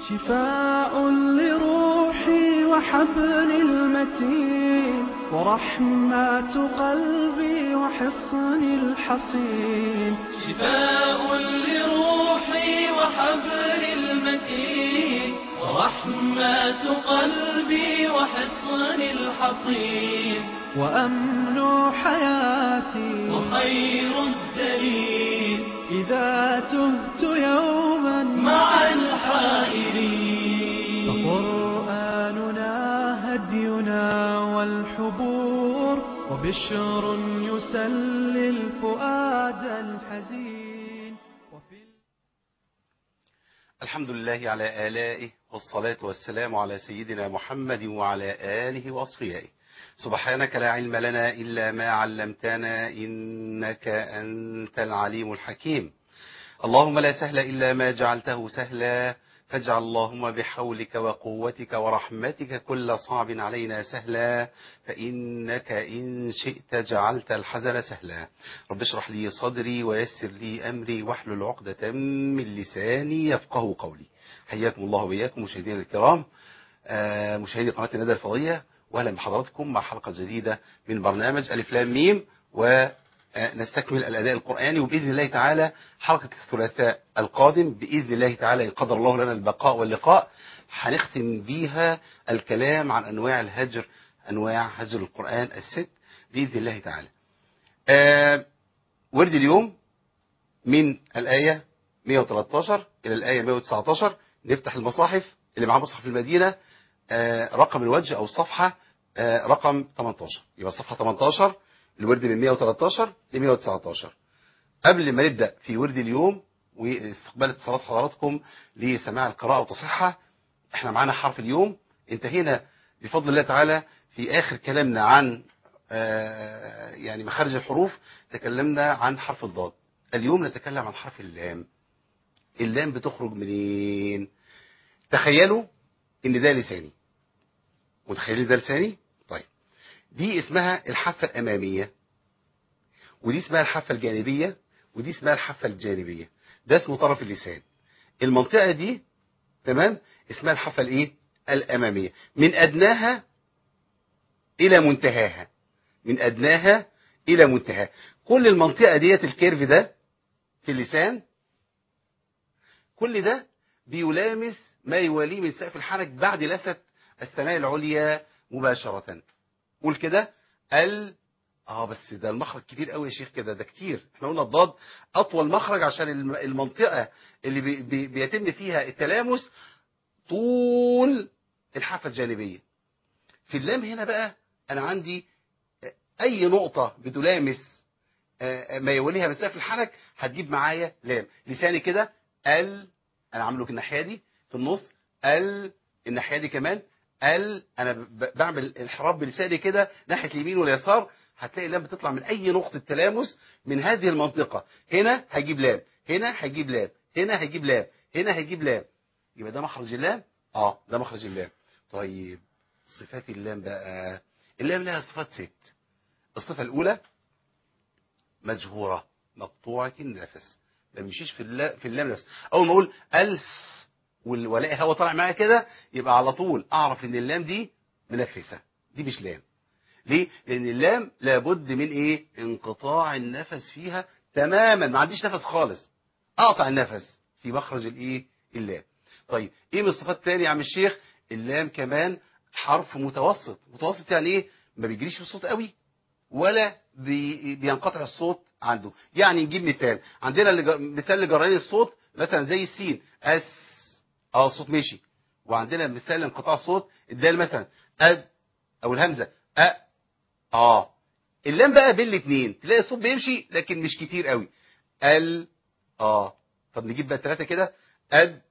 شفاء لروحي وحبل المتين ورحمة قلبي وحصن الحصين شفاء لروحي وحبل المتين ورحمة قلبي وحصن الحصين وأمن حياتي وخير الدليل إذا تهت يوما مع الحائرين فقرآننا هدينا والحبور وبشر يسلي الفؤاد الحزين وفي الحمد لله على آلائه والصلاة والسلام على سيدنا محمد وعلى آله وأصفيائه سبحانك لا علم لنا إلا ما علمتنا إنك أنت العليم الحكيم اللهم لا سهل إلا ما جعلته سهلا فاجعل اللهم بحولك وقوتك ورحمتك كل صعب علينا سهلا فإنك إن شئت جعلت الحزن سهلا رب اشرح لي صدري ويسر لي أمري واحلل عقدة من لساني يفقه قولي حياكم الله وإياكم مشاهدينا الكرام آه، مشاهدي قناة الندى الفضية وأهلا بحضراتكم مع حلقة جديدة من برنامج ألف لام ميم ونستكمل الأداء القرآني وبإذن الله تعالى حلقة الثلاثاء القادم بإذن الله تعالى إن قدر الله لنا البقاء واللقاء هنختم بيها الكلام عن أنواع الهجر أنواع هجر القرآن الست بإذن الله تعالى آه، ورد اليوم من الآية 113 إلى الآية 119 نفتح المصاحف اللي معاه مصحف المدينة آه، رقم الوجه أو الصفحة آه، رقم 18 يبقى الصفحة 18 الورد من 113 ل 119 قبل ما نبدأ في ورد اليوم واستقبال اتصالات حضراتكم لسماع القراءة وتصحيحها احنا معانا حرف اليوم انتهينا بفضل الله تعالى في آخر كلامنا عن آه، يعني مخارج الحروف تكلمنا عن حرف الضاد اليوم نتكلم عن حرف اللام اللام بتخرج منين تخيلوا ان ده لساني متخيلين ده لساني طيب دي اسمها الحافة الأمامية ودي اسمها الحافة الجانبية ودي اسمها الحافة الجانبية ده اسمه طرف اللسان المنطقة دي تمام اسمها الحافة الايه الأمامية من أدناها إلى منتهاها من أدناها إلى منتهاها كل المنطقة ديت الكيرف ده في اللسان كل ده بيلامس ما يواليه من سقف الحنك بعد لثة الثنايا العليا مباشرة قول كده ال اه بس ده المخرج كبير قوي يا شيخ كده ده كتير احنا قلنا الضاد اطول مخرج عشان الم- المنطقة اللي بي بي بيتم فيها التلامس طول الحافة الجانبية في اللام هنا بقى انا عندي اي نقطة بتلامس آه، ما يوليها من سقف الحنك هتجيب معايا لام لساني كده ال انا عامله في الناحيه دي في النص ال الناحيه دي كمان ال انا ب- بعمل انحراف بلساني كده ناحيه اليمين واليسار هتلاقي اللام بتطلع من اي نقطه تلامس من هذه المنطقه هنا هيجيب لام هنا هيجيب لام هنا هيجيب لام هنا هيجيب لام يبقى ده مخرج اللام اه ده مخرج اللام طيب صفات اللام بقى اللام لها صفات ست الصفه الاولى مجهوره مقطوعه النفس ما بيمشيش في اللام في اللام نفس اول ما اقول الف وال- والاقي هوا طالع معايا كده يبقى على طول اعرف ان اللام دي منفسه دي مش لام ليه لان اللام لابد من ايه انقطاع النفس فيها تماما ما عنديش نفس خالص اقطع النفس في مخرج الايه اللام طيب ايه من الصفات الثانيه يا عم الشيخ اللام كمان حرف متوسط متوسط يعني ايه ما بيجريش في الصوت قوي ولا بي بينقطع الصوت عنده يعني نجيب مثال عندنا اللي جا- مثال لجرانين الصوت مثلا زي السين اس اه الصوت مشي وعندنا مثال لانقطاع الصوت الدال مثلا اد او الهمزه أ اه اللام بقى بين الاثنين تلاقي الصوت بيمشي لكن مش كتير قوي ال اه طب نجيب بقى الثلاثه كده اد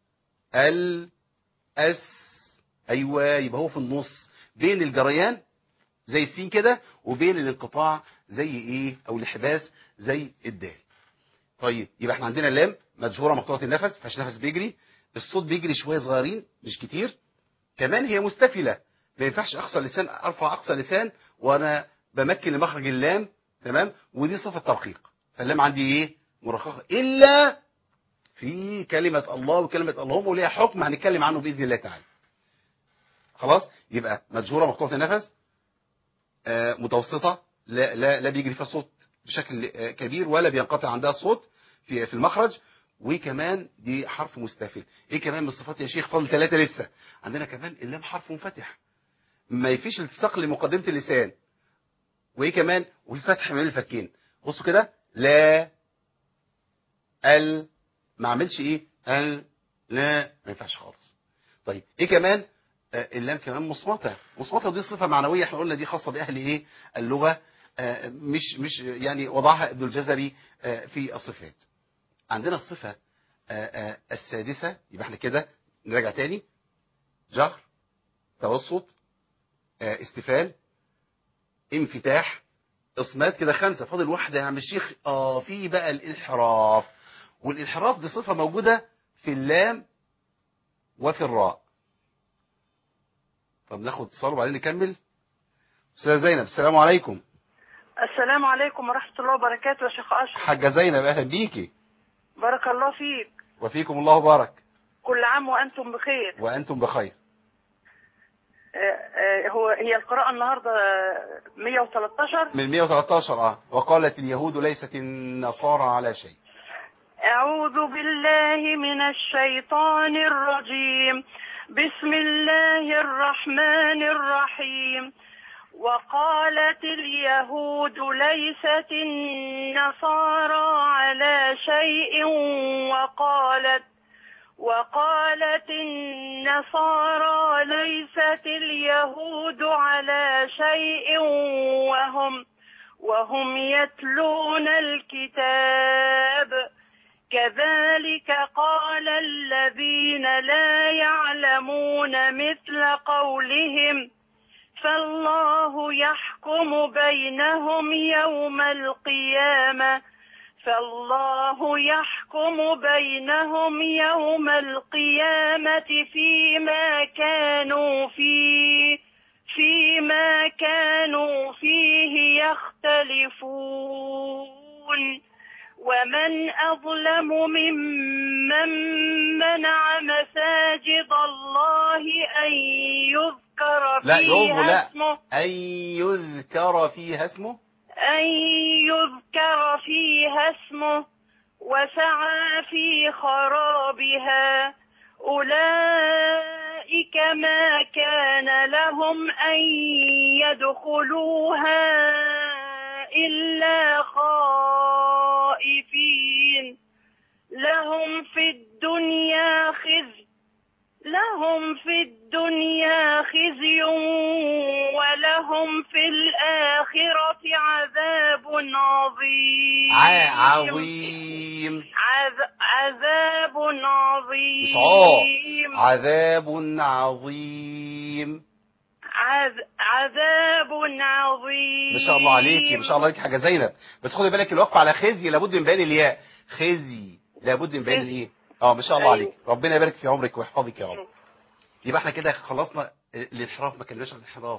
ال اس ايوه يبقى هو في النص بين الجريان زي السين كده وبين الانقطاع زي ايه او الانحباس زي الدال طيب يبقى احنا عندنا اللام مجهوره مقطوعه النفس فاش نفس بيجري الصوت بيجري شويه صغيرين مش كتير كمان هي مستفله ما ينفعش اقصى لسان ارفع اقصى لسان وانا بمكن لمخرج اللام تمام ودي صفه ترقيق فاللام عندي ايه مرققه الا في كلمة الله وكلمة اللهم وليها حكم هنتكلم عنه بإذن الله تعالى خلاص يبقى مجهورة مقطوعة النفس آه، متوسطة لا, لا, لا بيجري فيها الصوت بشكل آه، كبير ولا بينقطع عندها الصوت في في المخرج وكمان دي حرف مستفل ايه كمان من الصفات يا شيخ فاضل ثلاثة لسه عندنا كمان اللام حرف منفتح ما يفيش التصاق لمقدمة اللسان وايه كمان والفتح من الفكين بصوا كده لا ال ما عملش ايه ال لا ما ينفعش خالص طيب ايه كمان آه، اللام كمان مصمتة مصمتة دي صفة معنوية احنا قلنا دي خاصة بأهل ايه اللغة آه، مش مش يعني وضعها ابن الجزري آه، في الصفات عندنا الصفة آه، آه، السادسة يبقى احنا كده نراجع تاني جهر توسط آه، استفال انفتاح اصمات كده خمسة فاضل واحدة يا عم الشيخ اه في بقى الانحراف والانحراف دي صفة موجودة في اللام وفي الراء طب ناخد اتصال وبعدين نكمل استاذه زينب السلام عليكم السلام عليكم ورحمة الله وبركاته يا شيخ أشرف حاجة زينب اهلا بيكي بارك الله فيك وفيكم الله بارك كل عام وأنتم بخير وانتم بخير آه، آه، هو هي القراءة النهاردة آه، 113 من 113 اه وقالت اليهود ليست النصارى على شيء أعوذ بالله من الشيطان الرجيم بسم الله الرحمن الرحيم وقالت اليهود ليست النصارى على شيء وقالت وقالت النصارى ليست اليهود على شيء وهم وهم يتلون الكتاب كذلك قال الذين لا يعلمون مثل قولهم فالله يحكم بينهم يوم القيامة فالله يحكم بينهم يوم القيامة فيما كانوا فيه فيما كانوا فيه يختلفون ومن أظلم ممن منع مساجد الله أن يذكر لا يوم فيها لا اسمه أن يذكر فيها اسمه أن يذكر فيها اسمه وسعى في خرابها أولئك ما كان لهم أن يدخلوها إلا خائفين لهم في الدنيا خزي لهم في الدنيا خزي ولهم في الآخرة عذاب عظيم ع- عظيم عذ- عذاب عظيم مش عا عذاب عظيم عذ- عذاب عظيم ما شاء الله عليكي ما شاء الله عليكي حاجة زينب بس خدي بالك الوقف على خزي لابد من بيان الياء خزي لابد من بيان خزي. الايه اه ما شاء الله أيوة. عليك ربنا يبارك في عمرك ويحفظك يا رب يبقى احنا كده خلصنا الانحراف ما كناش عن الانحراف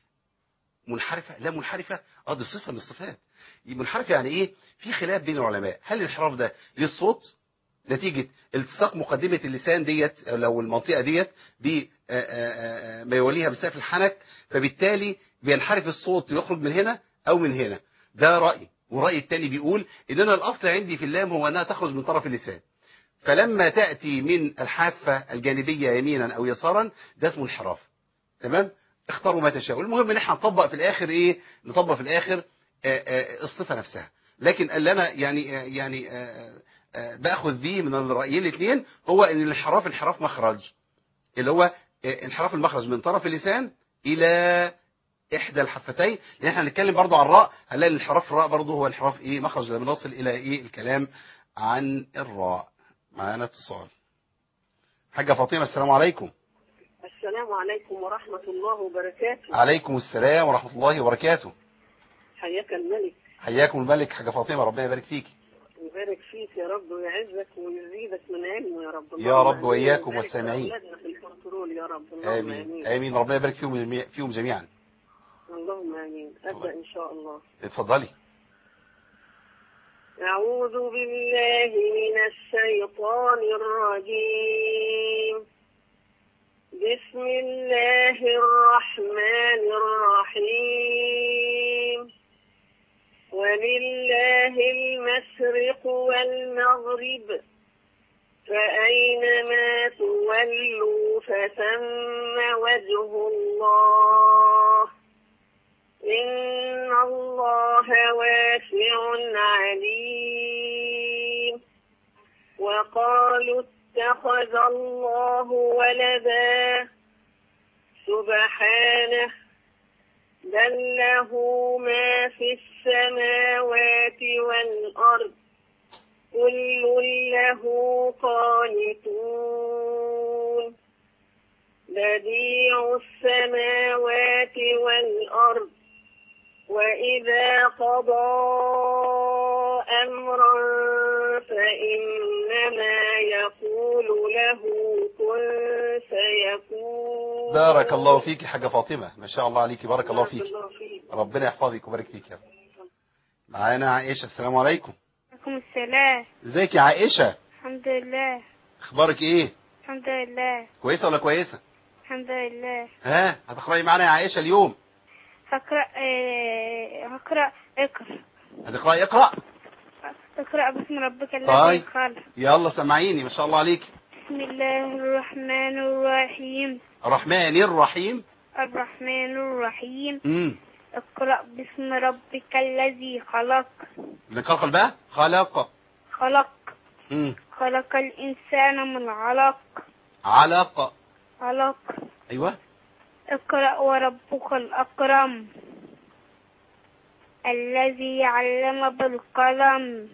منحرفة لا منحرفة اه دي صفة من الصفات منحرفة يعني ايه في خلاف بين العلماء هل الانحراف ده للصوت نتيجة التصاق مقدمة اللسان ديت أو لو المنطقة ديت ب ما يوليها بسقف الحنك فبالتالي بينحرف الصوت يخرج من هنا او من هنا ده رأي والرأي التاني بيقول ان انا الاصل عندي في اللام هو انها تخرج من طرف اللسان فلما تأتي من الحافة الجانبية يمينا او يسارا ده اسمه انحراف تمام اختاروا ما تشاءوا المهم ان احنا نطبق في الاخر ايه نطبق في الاخر آآ آآ الصفة نفسها لكن اللي انا يعني آه يعني آآ آآ باخذ بيه من الرأيين الاثنين هو ان الانحراف انحراف مخرج اللي هو آه، انحراف المخرج من طرف اللسان الى احدى الحفتين لان احنا هنتكلم برضو عن الراء هنلاقي الانحراف الراء برضو هو انحراف ايه مخرج لما نصل الى ايه الكلام عن الراء معانا اتصال حاجة فاطمة السلام عليكم السلام عليكم ورحمة الله وبركاته عليكم السلام ورحمة الله وبركاته حياك الملك حياكم الملك حاجة فاطمة ربنا يبارك فيك ويبارك فيك يا رب ويعزك ويزيدك من علمه يا رب يا اللهم رب آمين. وإياكم ويبارك والسامعين. لأولادنا في الكنترول يا رب اللهم آمين آمين آمين ربنا يبارك فيهم جميع- فيهم جميعا اللهم آمين أبدأ إن شاء الله اتفضلي أعوذ بالله من الشيطان الرجيم بسم الله الرحمن الرحيم ولله المشرق والمغرب فأينما تولوا فثم وجه الله إن الله واسع عليم وقالوا اتخذ الله ولدا سبحانه بل له ما في السماوات والأرض كل له قانتون بديع السماوات والأرض وإذا قضى أمرا فإنما يقول له كن فيكون بارك الله فيك يا حاجة فاطمة ما شاء الله عليك بارك الله فيك الله فيك ربنا يحفظك ويبارك فيك يا رب معانا عائشة السلام عليكم عليكم السلام ازيك يا عائشة الحمد لله اخبارك ايه الحمد لله كويسة ولا كويسة الحمد لله ها هتقرأي معانا يا عائشة اليوم هقرأ آه، هقرأ اقرأ هتقرأي اقرأ اقرأ باسم ربك الذي طيب. خلق يلا سمعيني ما شاء الله عليك بسم الله الرحمن الرحيم الرحمن الرحيم الرحمن الرحيم امم اقرأ باسم ربك الذي خلق نقلقل بقى خلق خلق امم خلق الإنسان من علق علق علق ايوه اقرأ وربك الأكرم الذي علم بالقلم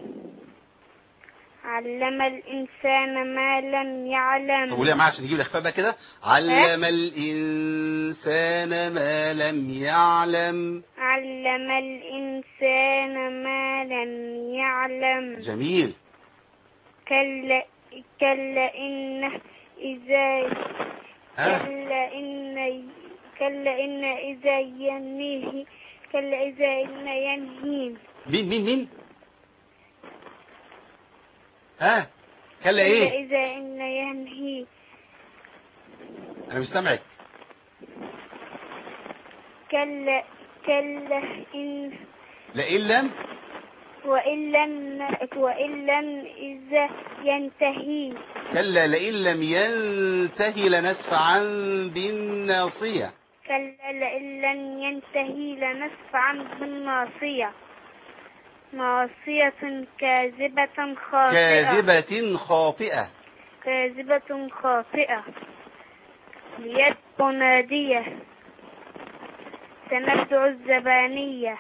علم الإنسان ما لم طب يعلم قولي يا معاذ عشان نجيب الاخفاء بقى كده علم الانسان ما لم يعلم علم الإنسان ما لم يعلم جميل كلا كلا إن إذا ها كلا إن كلا إن إذا ينهي كلا إذا إن ينهي مين مين مين ها كلا كلا ايه إذا إن ينهي انا مش سامعك كلا كلا إن لئن لم وإن لم وإن لم إذا ينتهي كلا لئن لم ينتهي لنسفعا بالناصية كلا لئن لم ينتهي لنسفعا بالناصية ناصية كاذبة خاطئة كاذبة خاطئة كاذبة خاطئة ليدعو نادية سندع الزبانية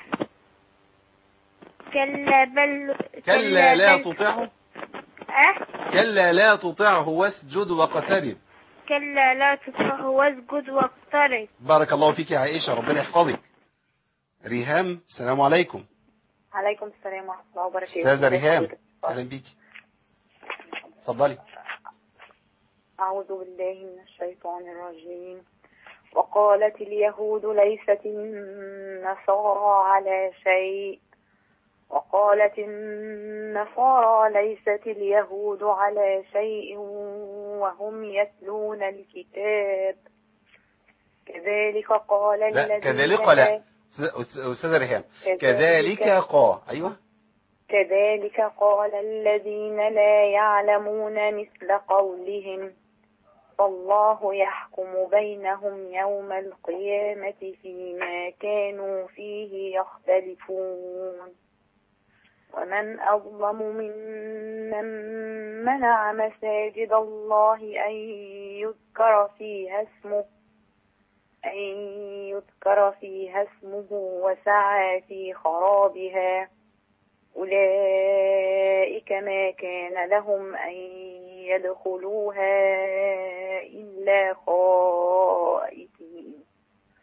كلا بل كلا لا بل- تطعه أه؟ كلا لا تطعه واسجد واقترب كلا لا تطعه واسجد واقترب بارك الله فيك يا عائشة ربنا يحفظك ريهام السلام عليكم عليكم السلام ورحمة الله وبركاته استاذة ريهام اهلا بيك اتفضلي أعوذ بالله من الشيطان الرجيم وقالت اليهود ليست النصارى على شيء وقالت النصارى ليست اليهود على شيء وهم يتلون الكتاب كذلك قال لا الذين كذلك لا أستاذ- أستاذة ريهام كذلك قا أيوة كذلك قال الذين لا يعلمون مثل قولهم فالله يحكم بينهم يوم القيامة فيما كانوا فيه يختلفون ومن أظلم ممن منع مساجد الله أن يذكر فيها اسمه أن يذكر فيها اسمه وسعى في خرابها أولئك ما كان لهم أن يدخلوها إلا خائفين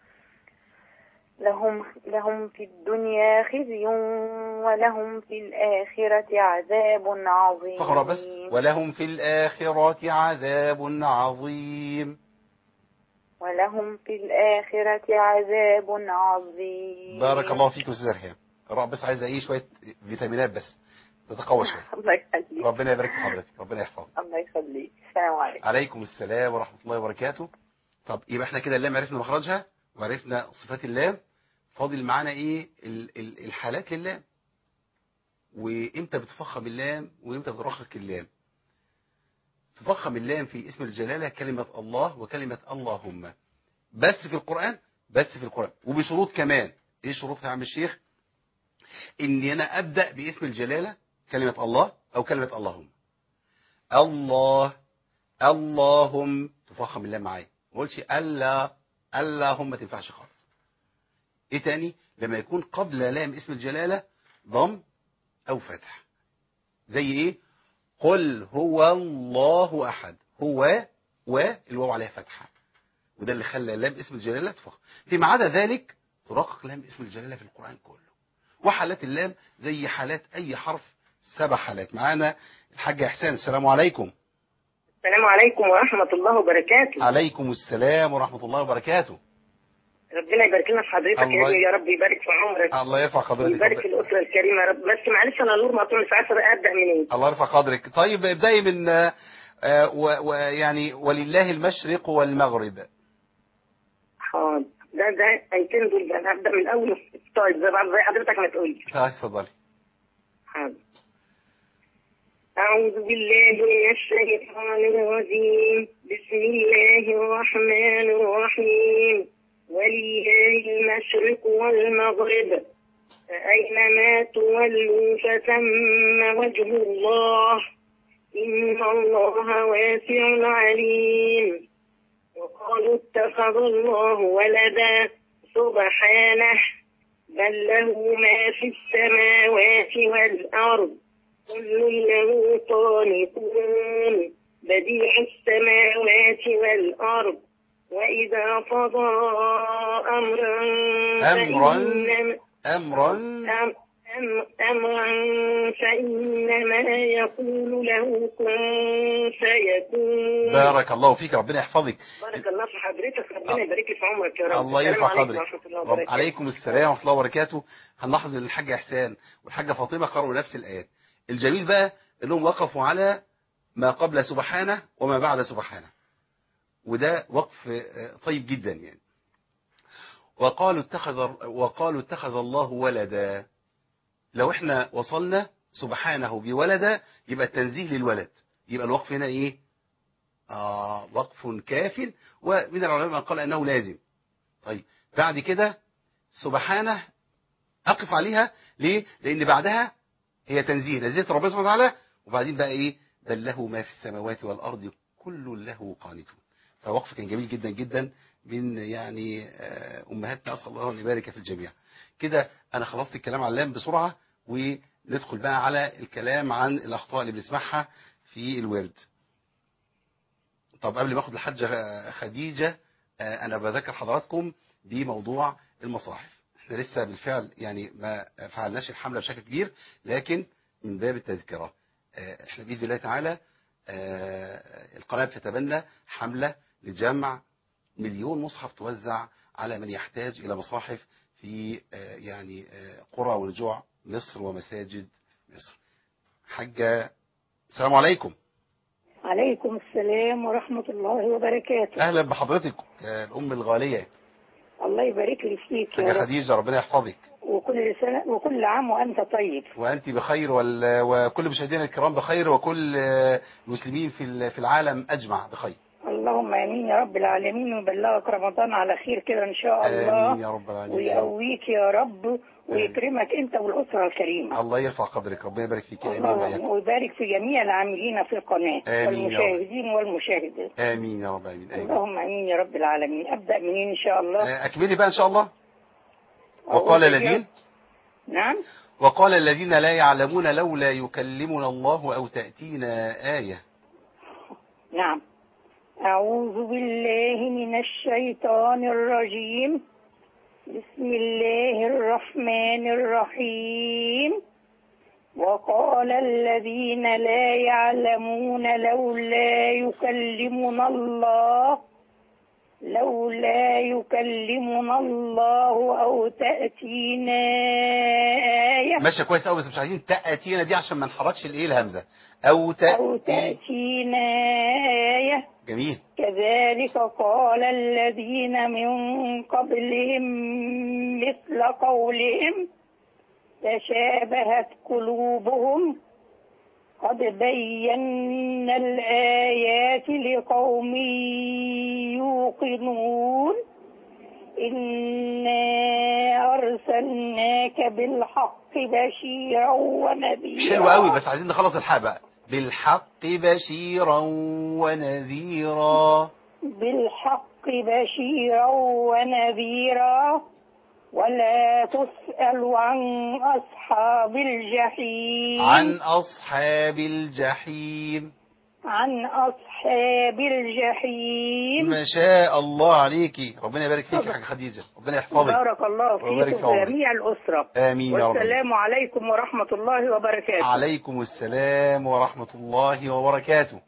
لهم لهم في الدنيا خزي ولهم في الآخرة عذاب عظيم فقرأ بس ولهم في الآخرة عذاب عظيم ولهم في الآخرة عذاب عظيم بارك الله فيك أستاذة ريهام الرب بس عايزة إيه شوية فيتامينات بس تتقوى شويه الله يخليك ربنا يبارك في حضرتك ربنا يحفظك الله يخليك السلام عليكم عليكم السلام ورحمة الله وبركاته طب يبقى احنا كده اللام عرفنا مخرجها وعرفنا صفات اللام فاضل معانا ايه ال- ال- الحالات للام وامتى بتفخم اللام وامتى بترخق اللام تفخم اللام في اسم الجلالة كلمة الله وكلمة اللهم بس في القرآن بس في القرآن وبشروط كمان ايه شروطها يا عم الشيخ ان انا ابدأ باسم الجلالة كلمة الله او كلمة اللهم الله اللهم تفخم اللام معايا ما قلتش الا اللهم ما تنفعش خالص ايه تاني لما يكون قبل لام اسم الجلاله ضم او فتح زي ايه قل هو الله احد هو والواو عليها فتحه وده اللي خلى لام اسم الجلاله تفخم فيما عدا ذلك ترقق لام اسم الجلاله في القران كله وحالات اللام زي حالات اي حرف سبع حالات معانا الحاج احسان السلام عليكم السلام عليكم ورحمة الله وبركاته عليكم السلام ورحمة الله وبركاته ربنا يبارك لنا في حضرتك الله يا ابني يا رب يبارك في عمرك الله يرفع قدرك ويبارك في الأسرة الكريمة يا رب بس معلش أنا نور مقطوع مش عارفة بقى أبدأ منين الله يرفع قدرك طيب ابدأي من آه، آه، و- ويعني ولله المشرق والمغرب حاضر ده ده ايتين دول ده أنا هبدأ من الأول طيب زي بعض زي حضرتك ما تقولي طيب اتفضلي حاضر أعوذ بالله من الشيطان الرجيم بسم الله الرحمن الرحيم ولله المشرق والمغرب فأينما تولوا فثم وجه الله إن الله واسع عليم وقالوا اتخذ الله ولدا سبحانه بل له ما في السماوات والأرض كل له قانتون بديع السماوات والأرض وإذا قضى أمرا أمراً. فإنما أمرا أم أم أمرا فإنما يقول له كن فيكون بارك الله فيك ربنا يحفظك بارك الله في حضرتك ربنا يبارك لي في عمرك يا رب الله السلام يرفع عليكم قدرك ورحمة الله رب وبركاته. عليكم السلام ورحمة الله وبركاته هنلاحظ ان الحاج احسان والحاجة فاطمة قرأوا نفس الآيات الجميل بقى انهم وقفوا على ما قبل سبحانه وما بعد سبحانه وده وقف آه، طيب جدا يعني وقالوا اتخذ وقالوا اتخذ الله ولدا لو احنا وصلنا سبحانه بولدا يبقى التنزيه للولد يبقى الوقف هنا ايه آه وقف كاف ومن العلماء من قال انه لازم طيب بعد كده سبحانه اقف عليها ليه لان بعدها هي تنزيه نزيه ربنا سبحانه وتعالى وبعدين بقى ايه بل له ما في السماوات والارض كل له قانتون فوقف كان جميل جدا جدا من يعني آه، امهاتنا اسال الله ان يبارك في الجميع كده انا خلصت الكلام عن اللام بسرعه وندخل بقى على الكلام عن الاخطاء اللي بنسمعها في الورد طب قبل ما اخد الحاجه خديجه آه، انا بذكر حضراتكم بموضوع المصاحف احنا لسه بالفعل يعني ما فعلناش الحمله بشكل كبير لكن من باب التذكره آه، احنا باذن الله تعالى آه، القناه بتتبنى حمله لجمع مليون مصحف توزع على من يحتاج الى مصاحف في آه، يعني آه، قرى ونجوع مصر ومساجد مصر حاجه السلام عليكم عليكم السلام ورحمة الله وبركاته اهلا بحضرتك آه، الام الغاليه الله يبارك لي فيك حاجه يا رب خديجه ربنا يحفظك وكل سنة وكل عام وأنت طيب وانت بخير وال... وكل مشاهدينا الكرام بخير وكل آه، المسلمين في ال- في العالم اجمع بخير اللهم آمين يا رب العالمين ويبلغك رمضان على خير كده إن شاء الله امين يا رب العالمين ويقويك يا رب ويكرمك أنت والأسرة الكريمة الله يرفع قدرك ربنا يبارك فيك امين وإياكم. اللهم ويبارك في جميع العاملين في القناة آمين يا رب. والمشاهدين والمشاهدات امين يا رب امين امين اللهم آمين يا رب العالمين أبدأ منين إن شاء الله آه، اكملي بقى ان شاء الله أقول وقال يا- الذين نعم وقال الذين لا يعلمون لولا يكلمنا الله او تاتينا ايه نعم أعوذ بالله من الشيطان الرجيم بسم الله الرحمن الرحيم وقال الذين لا يعلمون لولا يكلمنا الله لولا يكلمنا الله أو تأتينا آية ماشيه كويس قوي بس مش عايزين تأتينا دي عشان ما نحركش الايه الهمزه او أو تأتي تأتينا آية جميل كذلك قال الذين من قبلهم مثل قولهم تشابهت قلوبهم قد بينا الآيات لقوم يوقنون إنا أرسلناك بالحق بشيرا ونذيرا حلو قوي بس عايزين نخلص الحاء بقى بالحق بشيرا ونذيرا بالحق بشيرا ونذيرا ولا تسأل عن أصحاب الجحيم عن اصحاب الجحيم عن أصحاب الجحيم ما شاء الله عليكي ربنا يبارك فيك يا حاجه خديجه ربنا يحفظك بارك الله ويبارك في فيكم عمرك. جميع الأسرة امين يا رب والسلام عليكم ورحمة الله وبركاته عليكم السلام ورحمة الله وبركاته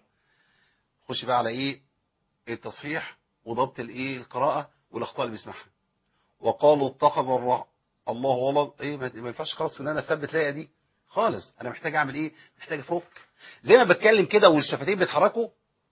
خش بقى على ايه التصحيح وضبط الايه القراءة والاخطاء اللي بيسمعها وقالوا اتخذ الر... الله ولد ايه ما ما ينفعش خلاص ان انا اثبت لاقيه دي خالص انا محتاج اعمل ايه محتاج افك زي ما بتكلم كده والشفتين بيتحركوا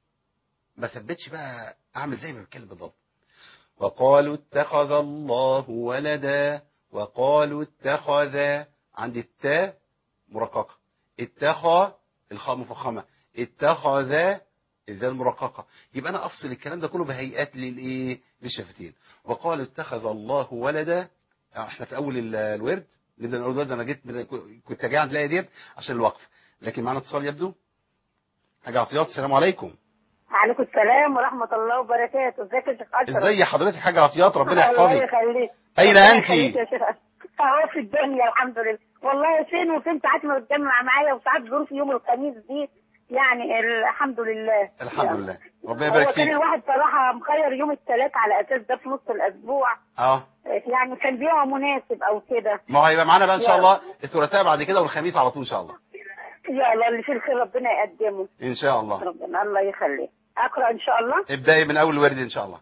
ما ثبتش بقى اعمل زي ما بتكلم بالضبط وقالوا اتخذ الله ولدا وقالوا اتخذ عند التاء مرققة اتخذ الخاء مفخمة اتخذ الذال مرققة يبقى أنا أفصل الكلام ده كله بهيئات للإيه للشفتين وقال اتخذ الله ولدا آه، احنا في أول ال- الورد نبدأ نقول الورد أنا جيت من- كنت جاي عند الآية ديت عشان الوقف لكن معنا اتصال يبدو حاجة عطيات السلام عليكم عليكم السلام ورحمة الله وبركاته ازيك يا شيخ أشرف ازي حضرتك حاجة عطيات ربنا الله يحفظك يخليك أين ربنا أنت؟ يخليك يا شيخ اهو في الدنيا الحمد لله والله فين وفين ساعات ما بتجمع معايا وساعات ظروف يوم الخميس دي يعني الحمد لله الحمد لله ربنا هو يبارك كان فيك الواحد صراحة مخير يوم الثلاث على أساس ده في نص الأسبوع اه يعني كان بيبقى مناسب أو كده ما هو هيبقى معانا بقى ان شاء يلا. الله الثلاثاء بعد كده والخميس على طول ان شاء الله يا الله اللي فيه الخير ربنا يقدمه ان شاء الله ربنا الله يخليك أقرأ إن شاء الله ابدأي من اول ورد ان شاء الله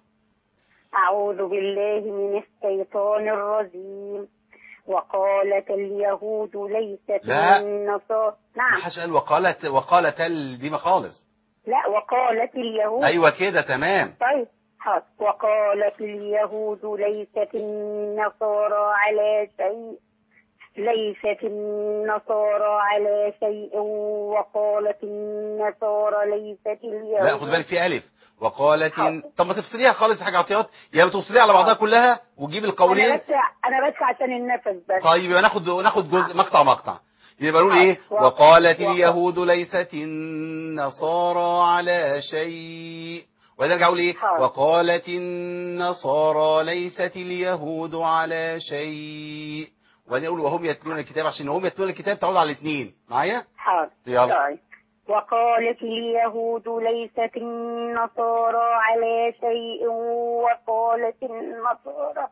أعوذ بالله من الشيطان الرجيم وقالت اليهود ليست لا. النصارى ما نعم حدش قال وقالت وقالت ال- دي ما خالص لا وقالت اليهود ايوه كده تمام طيب حاضر وقالت اليهود ليست النصارى على شيء ليست النصارى على شيء وقالت النصارى ليست اليهود لا خد بالك في الف وقالت حاضر. إن... طب ما تفصليها خالص يا حاجه عطيات يا بتوصليها على بعضها كلها وتجيب انا القولين بس انا بس عشان النفس بس طيب يبقى ناخد ناخد جزء مقطع مقطع يبقى نقول ايه حاضر. وقالت وق- اليهود ليست النصارى على شيء وبعدين ارجع اقول ايه حاضر. وقالت النصارى ليست اليهود على شيء وبعدين اقول وهم يتلون الكتاب عشان هم يتلون الكتاب تعود على الاثنين معايا حاضر يلا طيب وقالت اليهود ليست النصارى على شيء وقالت النصارى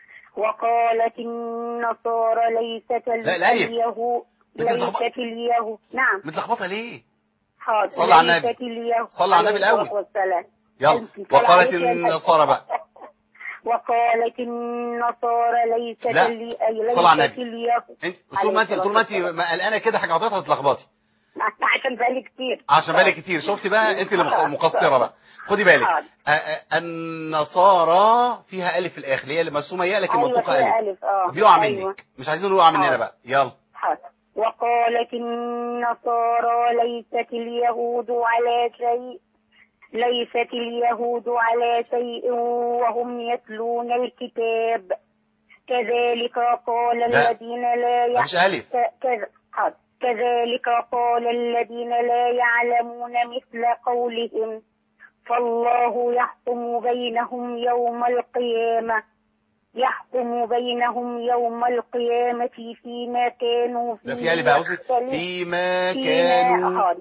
وقالت النصارى ليست ال- لا، الألف. اليهود بتتلخبط. ليست اليهود نعم متلخبطه ليه حاضر صلي على النبي. ليست اليهود صلي على النبي عليه الأول. الصلاة والسلام يلا أنت طالعة وقالت عليك يا النصارى بقى وقالت النصارى ليست لا. ال- أي صلي على ليست النبي. اليهود انت طول ما انت طول ما انت ما قلقانه كده حاجه عطيتها هتتلخبطي عشان بقالي كتير عشان بالك كتير شفتي بقى انت اللي مق- مقصره بقى خدي بالك حاضر. آ- آ- النصارى فيها الف في الاخر اللي هي اللي مرسومه ياء لكن أيوة منطوقه فيها الف ألف اه بيقع أيوة. منك مش عايزين يقع مننا حاضر. بقى يلا حاضر وقالت النصارى ليست اليهود على شيء ليست اليهود على شيء وهم يتلون الكتاب كذلك قال لا. الذين لا مفيش ألف. ك- كذ- حاضر. كذلك قال الذين لا يعلمون مثل قولهم فالله يحكم بينهم يوم القيامة يحكم بينهم يوم القيامة فيما كانوا فيه ده فيها اللي بقى عاوزك يختلفون. فيما فيما كانوا حاضر.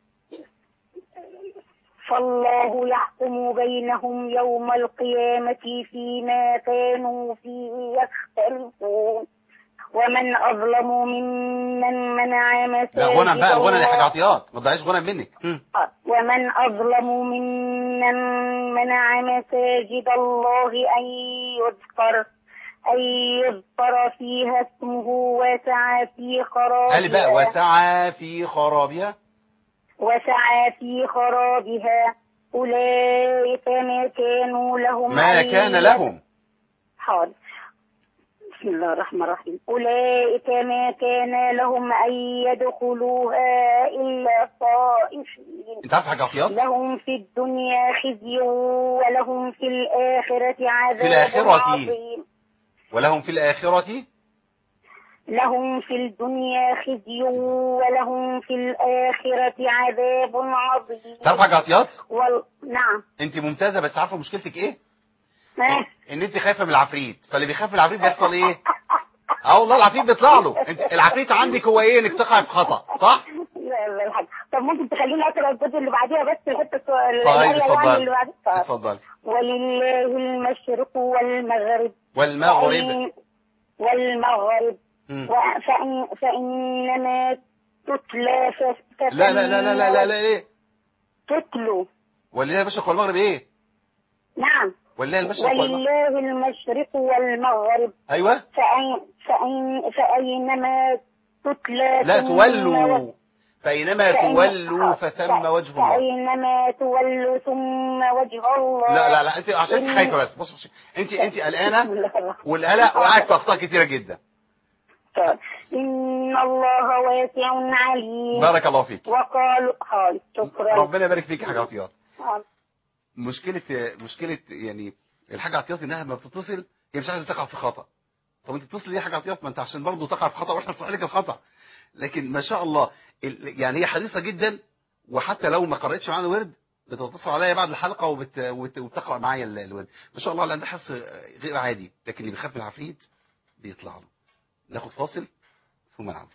فالله يحكم بينهم يوم القيامة فيما كانوا فيه يختلفون ومن أظلم ممن منع مساجد لا غنى بقى الغنى دي حاجه الله عطيات ما تضيعيش غنى منك مم. ومن أظلم ممن منع مساجد الله أن يذكر أن يذكر فيها اسمه وسعى في قال لي بقى خرابها وسعى في خرابها وسعى في خرابها أولئك ما كانوا لهم ما أن كان يد- لهم حاضر بسم الله الرحمن الرحيم أولئك ما كان لهم أن يدخلوها إلا خائفين انت عارف حاجه عطيات لهم في الدنيا خزي ولهم في الآخرة عذاب في الآخرة. عظيم ولهم في الاخره لهم في الدنيا خزي ولهم في الآخرة عذاب عظيم تعرف حاجه عطيات وال... نعم انت ممتازه بس عارفه مشكلتك ايه ها؟ ان انت خايفه من العفريت فاللي بيخاف من العفريت بيحصل ايه اه والله العفريت بيطلع له انت العفريت عندك هو ايه انك تقع في خطا صح لا لا الحاج. طب ممكن تخليني اقرا الجزء اللي بعديها بس الحته السؤال- طيب الآية يعني اللي اتفضل بعد- طيب. اتفضل ولله المشرق والمغرب والمغرب فإن- والمغرب مم. و- فإن فإنما تتلى ف- لا لا لا لا لا لا, لا ايه تتلو ولله المشرق والمغرب ايه نعم ولله المشرق والمغرب ولله المشرق والمغرب ايوه فأين فأين فأينما تتلى لا ثم تولوا فاينما فإن- تولوا فثم وجه الله فأينما تولوا ثم وجه الله لا لا لا انت عشان انت إن- خايفه بس بص بص انت انت بسم قلقانه الله الرحمن والقلق وقعت في اخطاء كتيره جدا طيب. إن الله واسع عليم بارك الله فيك وقالوا حاضر شكرا ربنا يبارك فيك يا حاجه عطيات حاضر. مشكله مشكله يعني الحاجه عطيات انها لما بتتصل هي مش عايزه تقع في خطا طب انت بتتصل ليه يا حاجه عطيات ما انت عشان برضه تقع في خطا واحنا نصحح لك الخطا لكن ما شاء الله ال- يعني هي حريصه جدا وحتى لو ما قرأتش معانا ورد بتتصل عليا بعد الحلقه وبت... وبت... وبتقرا معايا ال- الورد ما شاء الله اللي عندها حفظ غير عادي لكن اللي بيخاف من العفريت بيطلع له ناخد فاصل ثم نعود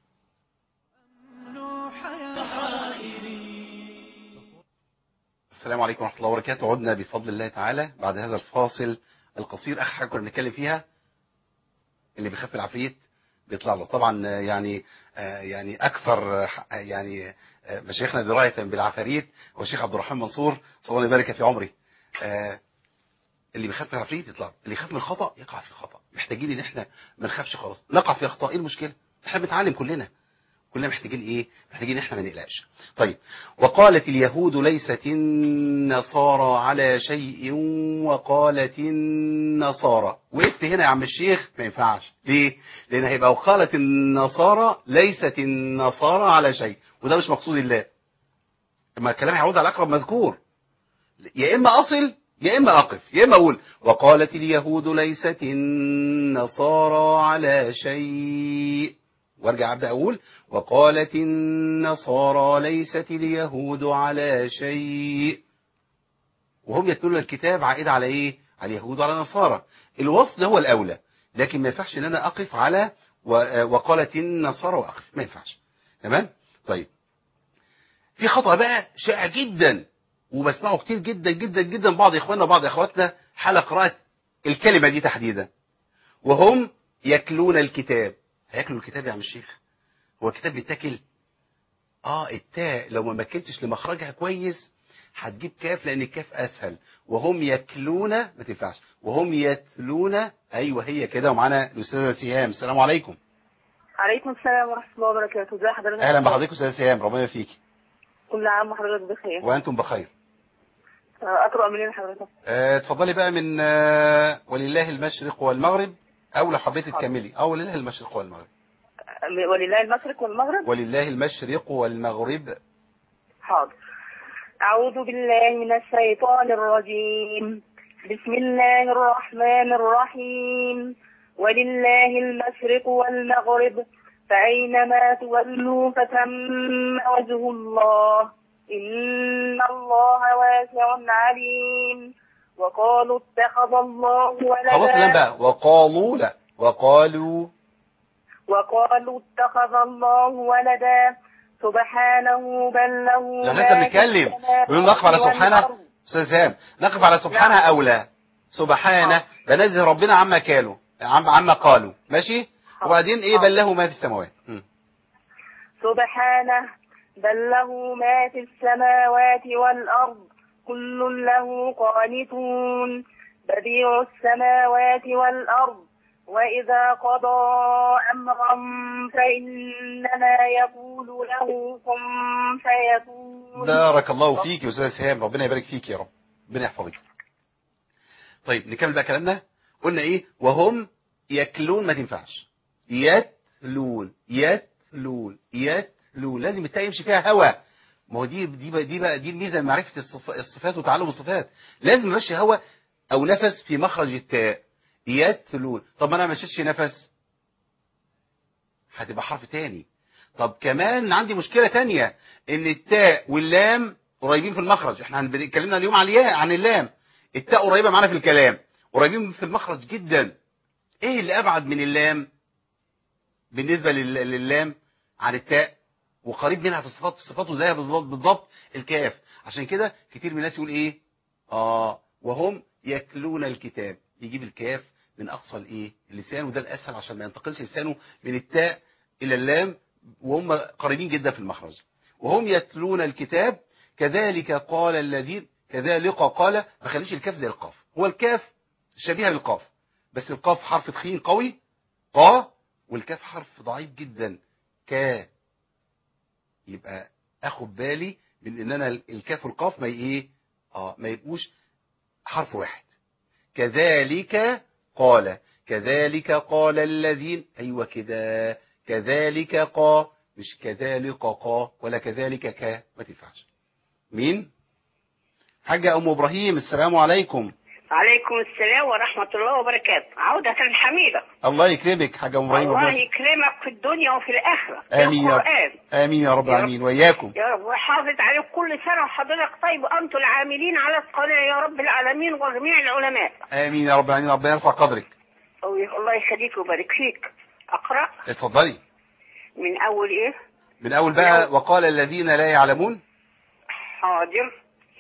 السلام عليكم ورحمة الله وبركاته عدنا بفضل الله تعالى بعد هذا الفاصل القصير آخر حاجة كنا بنتكلم فيها اللي بيخاف من العفريت بيطلع له طبعا آه، يعني آه، يعني أكثر آه، يعني آه، مشايخنا دراية بالعفاريت هو الشيخ عبد الرحمن منصور صلى الله يبارك في عمره آه، اللي بيخاف من العفريت يطلع اللي يخاف من الخطأ يقع في الخطأ محتاجين ان احنا ما نخافش خلاص نقع في اخطاء ايه المشكلة احنا بنتعلم كلنا كلنا محتاجين ايه محتاجين ان احنا ما نقلقش طيب وقالت اليهود ليست النصارى على شيء وقالت النصارى وقفت هنا يا عم الشيخ ما ينفعش ليه لان هيبقى وقالت النصارى ليست النصارى على شيء وده مش مقصود الله اما الكلام هيعود على اقرب مذكور يا اما اصل يا اما اقف يا اما اقول وقالت اليهود ليست النصارى على شيء وارجع ابدا اقول وقالت النصارى ليست اليهود على شيء وهم يتلون الكتاب عائد على ايه على اليهود وعلى النصارى الوصل هو الاولى لكن ما ينفعش ان انا اقف على و- وقالت النصارى واقف ما ينفعش تمام طيب في خطأ بقى شائع جدا وبسمعه كتير جدا جدا جدا بعض اخواننا وبعض اخواتنا حال قراءة الكلمة دي تحديدا وهم يكلون الكتاب هياكلوا الكتاب يا عم الشيخ هو الكتاب بيتاكل اه التاء لو ما مكنتش لمخرجها كويس هتجيب كاف لان الكاف اسهل وهم يكلون ما تنفعش وهم يتلون ايوه هي كده ومعانا الاستاذه سهام السلام عليكم عليكم السلام ورحمة الله وبركاته ازي حضرتك اهلا بحضرتك استاذه سهام ربنا يفيك كل عام وحضرتك بخير وانتم بخير آه، اقرأ منين حضرتك آه، اتفضلي بقى من آه، ولله المشرق والمغرب او لو حبيتي تكملي او ولله المشرق والمغرب آه، ولله المشرق والمغرب ولله المشرق والمغرب حاضر أعوذ بالله من الشيطان الرجيم بسم الله الرحمن الرحيم ولله المشرق والمغرب فأينما تولوا فثم وجه الله إن الله واسع عليم وقالوا اتخذ الله ولدا خلاص الان بقى وقالوا لا وقالوا وقالوا اتخذ الله ولدا سبحانه بل له لا ما لسه في بنتكلم السماوات بنقول نقف على سبحانه والأرض. استاذ سام نقف على سبحانه نعم. اولى سبحانه بنزه ربنا عما كانوا عم عما قالوا ماشي وبعدين ايه بل له ما في السماوات مم. سبحانه بل له ما في السماوات والأرض كل له قانتون بديع السماوات والأرض وإذا قضى أمرا فإنما يقول له كن فيكون بارك الله فيك يا استاذ سهام ربنا يبارك فيك يا رب ربنا يحفظك طيب نكمل بقى كلامنا قلنا ايه وهم يكلون ما تنفعش يتلون يتلون يتلون لازم التاء يمشي فيها هوا ما هو دي دي بقى دي بقى دي الميزه من معرفه الصف- الصفات وتعلم الصفات لازم يمشي هوا او نفس في مخرج التاء يتلون طب ما انا ما مشيتش نفس هتبقى حرف تاني طب كمان عندي مشكله تانية ان التاء واللام قريبين في المخرج احنا هنبدأ- اتكلمنا اليوم عن الياء عن اللام التاء قريبه معانا في الكلام قريبين في المخرج جدا ايه اللي ابعد من اللام بالنسبه لل- لللام عن التاء وقريب منها في الصفات صفاته زيها بالظبط بالضبط الكاف عشان كده كتير من الناس يقول ايه اه وهم يكلون الكتاب يجيب الكاف من اقصى الايه اللسان وده الاسهل عشان ما ينتقلش لسانه من التاء الى اللام وهم قريبين جدا في المخرج وهم يتلون الكتاب كذلك قال الذين كذلك قال ما خليش الكاف زي القاف هو الكاف شبيهه بالقاف بس القاف حرف تخين قوي قا والكاف حرف ضعيف جدا كا يبقى اخد بالي من ان انا الكاف والقاف ما ي- ايه اه ما يبقوش حرف واحد كذلك قال كذلك قال الذين ايوه كده كذلك قا مش كذلك قا ولا كذلك كا ما تنفعش مين حاجة أم إبراهيم السلام عليكم عليكم السلام ورحمة الله وبركاته عودة حميدة الله يكرمك حاجة أم إبراهيم الله ربنا يكرمك في الدنيا وفي الآخرة آمين يا رب. القرآن آمين يا رب العالمين وإياكم يا رب وحافظ عليك كل سنة وحضرتك طيب وأنتم العاملين على القناة يا رب العالمين وجميع العلماء آمين يا رب العالمين ربنا يرفع قدرك الله يخليك ويبارك فيك أقرأ اتفضلي من أول إيه من أول بقى وقال الذين لا يعلمون حاضر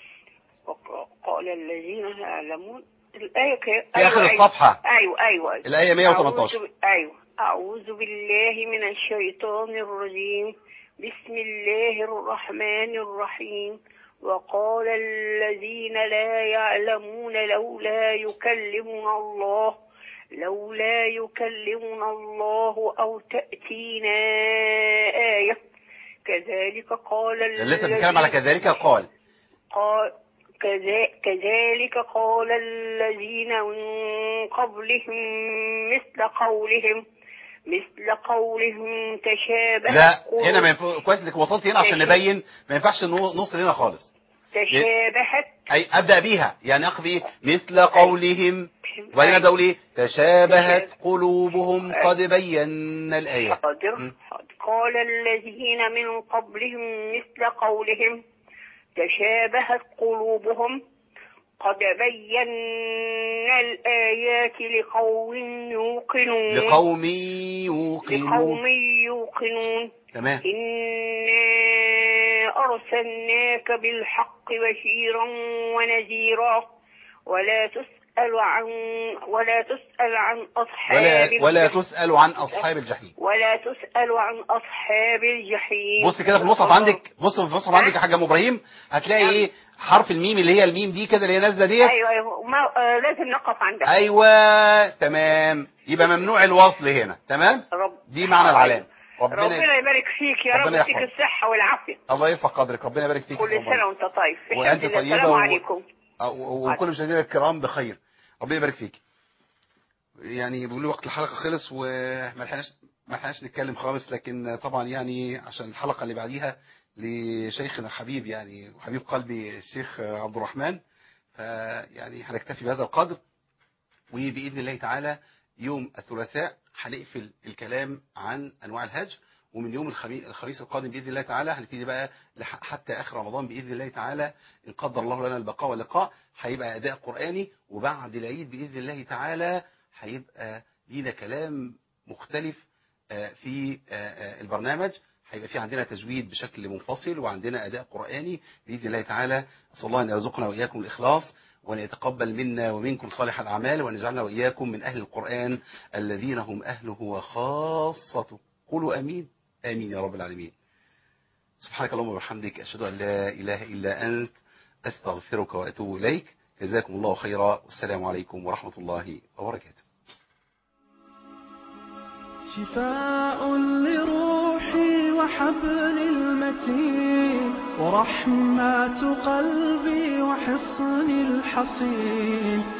وقال الذين لا يعلمون الآية ك... في آخر الصفحة. أيوة أيوة الآية 118. أعوذ ب... أيوة أعوذ بالله من الشيطان الرجيم بسم الله الرحمن الرحيم وقال الذين لا يعلمون لولا يكلمنا الله لولا يكلمنا الله أو تأتينا آية كذلك قال لسه بنتكلم على كذلك قال قال كذا- كذلك قال الذين من قبلهم مثل قولهم مثل قولهم تشابه لا هنا ما ينفع كويس انك وصلت هنا عشان ماشي. نبين ما ينفعش نو- نوصل هنا خالص تشابهت أي أبدأ بيها يعني أخذ مثل قولهم وبعدين أبدأ أقول إيه تشابهت قلوبهم قد بينا الآية حاضر م. حاضر. قال الذين من قبلهم مثل قولهم تشابهت قلوبهم قد بينا الآيات لقوم يوقنون لقوم يوقنون لقوم يوقنون تمام إنا أرسلناك بالحق بشيرا ونذيرا ولا تسأل عن ولا تسأل عن أصحاب ولا ولا الجحيم تسأل عن أصحاب الجحيم ولا تسأل عن أصحاب الجحيم بص كده في المصحف عندك بص في المصحف عندك يا حاجة أم إبراهيم هتلاقي إيه حرف الميم اللي هي الميم دي كده اللي هي نازلة ديت أيوة أيوة ما آه لازم نقف عندها أيوة تمام يبقى ممنوع الوصل هنا تمام رب دي معنى العلامة ربنا, ربنا يبارك فيك يا رب ربنا يديك يحفظك. الصحة والعافية الله يرفع قدرك ربنا يبارك فيك يا كل أم سنة وأنت طيب في وأنت حفظ الله. طيبة السلام و- عليكم و- وكل مشاهدينا الكرام بخير ربنا يبارك فيك يعني بيقولوا وقت الحلقة خلص وما لحقناش ما لحقناش نتكلم خالص لكن طبعا يعني عشان الحلقة اللي بعديها لشيخنا الحبيب يعني وحبيب قلبي الشيخ عبد الرحمن فيعني هنكتفي بهذا القدر وبإذن الله تعالى يوم الثلاثاء هنقفل الكلام عن أنواع الهجر ومن يوم الخمي- الخميس القادم بإذن الله تعالى هنبتدي بقى لح- حتى آخر رمضان بإذن الله تعالى إن قدر الله لنا البقاء واللقاء هيبقى أداء قرآني وبعد العيد بإذن الله تعالى هيبقى لينا كلام مختلف آه، في آه، آه، البرنامج هيبقى في عندنا تجويد بشكل منفصل وعندنا أداء قرآني بإذن الله تعالى أسأل الله أن يرزقنا وإياكم الإخلاص وأن يتقبل منا ومنكم صالح الأعمال وأن يجعلنا وإياكم من أهل القرآن الذين هم أهله وخاصته قولوا أمين آمين يا رب العالمين سبحانك اللهم وبحمدك أشهد أن لا إله إلا أنت أستغفرك وأتوب إليك جزاكم الله خيرا والسلام عليكم ورحمة الله وبركاته شفاء لروحي وحبل المتين ورحمة قلبي وحصن الحصين